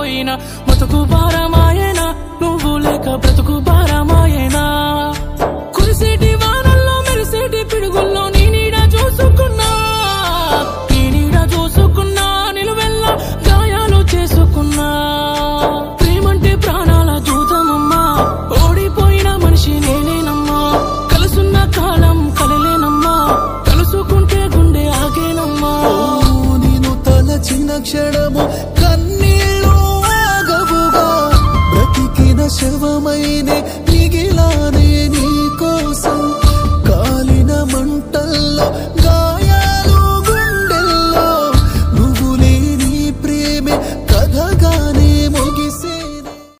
పోయినా బతుకు భారమాయేనా నువ్వు లేక బ్రతుకు భారమాయేనా కురిసేటి వానల్లో మెరిసేటి పిడుగుల్లో నీ నీడ చూసుకున్నా నీ నీడ చూసుకున్నా నిలువెల్లా గాయాలు చేసుకున్నా ప్రేమంటే ప్రాణాల జూతమమ్మా ఓడిపోయిన మనిషి నేనేనమ్మా కలుసున్న కాలం కలలేనమ్మా కలుసుకుంటే గుండె ఆగేనమ్మా ఓ నేను తలచిన క్షణము కన్నీళ్ళు ఆగవుగా బ్రతికిన శవమైనే మిగిలానే నీ కోసం కాలిన మంటల్లో